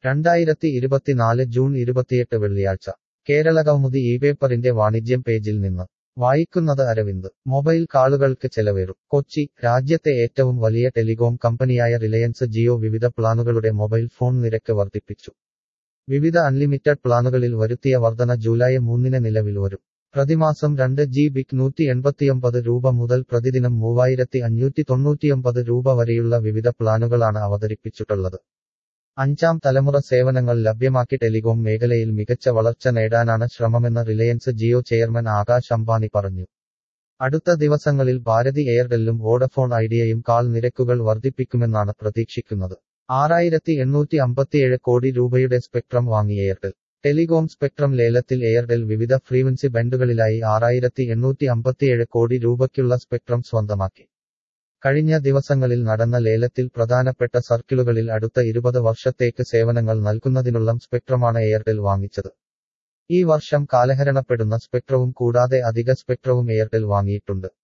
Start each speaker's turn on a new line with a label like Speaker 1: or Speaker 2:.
Speaker 1: രണ്ടായിരത്തി ഇരുപത്തിനാല് ജൂൺ ഇരുപത്തിയെട്ട് വെള്ളിയാഴ്ച കേരള കൗമുദി ഈ പേപ്പറിന്റെ വാണിജ്യം പേജിൽ നിന്ന് വായിക്കുന്നത് അരവിന്ദ് മൊബൈൽ കാളുകൾക്ക് ചെലവേറും കൊച്ചി രാജ്യത്തെ ഏറ്റവും വലിയ ടെലികോം കമ്പനിയായ റിലയൻസ് ജിയോ വിവിധ പ്ലാനുകളുടെ മൊബൈൽ ഫോൺ നിരക്ക് വർദ്ധിപ്പിച്ചു വിവിധ അൺലിമിറ്റഡ് പ്ലാനുകളിൽ വരുത്തിയ വർധന ജൂലൈ മൂന്നിന് നിലവിൽ വരും പ്രതിമാസം രണ്ട് ജി ബിക്ക് നൂറ്റി എൺപത്തിയൊമ്പത് രൂപ മുതൽ പ്രതിദിനം മൂവായിരത്തി അഞ്ഞൂറ്റി തൊണ്ണൂറ്റിയൊമ്പത് രൂപ വരെയുള്ള വിവിധ പ്ലാനുകളാണ് അവതരിപ്പിച്ചിട്ടുള്ളത് അഞ്ചാം തലമുറ സേവനങ്ങൾ ലഭ്യമാക്കി ടെലികോം മേഖലയിൽ മികച്ച വളർച്ച നേടാനാണ് ശ്രമമെന്ന് റിലയൻസ് ജിയോ ചെയർമാൻ ആകാശ് അംബാനി പറഞ്ഞു അടുത്ത ദിവസങ്ങളിൽ ഭാരതി എയർടെല്ലും വോഡഫോൺ ഐഡിയയും കാൾ നിരക്കുകൾ വർദ്ധിപ്പിക്കുമെന്നാണ് പ്രതീക്ഷിക്കുന്നത് ആറായിരത്തി എണ്ണൂറ്റി അമ്പത്തിയേഴ് കോടി രൂപയുടെ സ്പെക്ട്രം വാങ്ങി എയർടെൽ ടെലികോം സ്പെക്ട്രം ലേലത്തിൽ എയർടെൽ വിവിധ ഫ്രീക്വൻസി ബാൻഡുകളിലായി ആറായിരത്തി എണ്ണൂറ്റി അമ്പത്തിയേഴ് കോടി രൂപയ്ക്കുള്ള സ്പെക്ട്രം സ്വന്തമാക്കി കഴിഞ്ഞ ദിവസങ്ങളിൽ നടന്ന ലേലത്തിൽ പ്രധാനപ്പെട്ട സർക്കിളുകളിൽ അടുത്ത ഇരുപത് വർഷത്തേക്ക് സേവനങ്ങൾ നൽകുന്നതിനുള്ള സ്പെക്ട്രമാണ് എയർടെൽ വാങ്ങിച്ചത് ഈ വർഷം കാലഹരണപ്പെടുന്ന സ്പെക്ട്രവും കൂടാതെ അധിക സ്പെക്ട്രവും എയർടെൽ വാങ്ങിയിട്ടുണ്ട്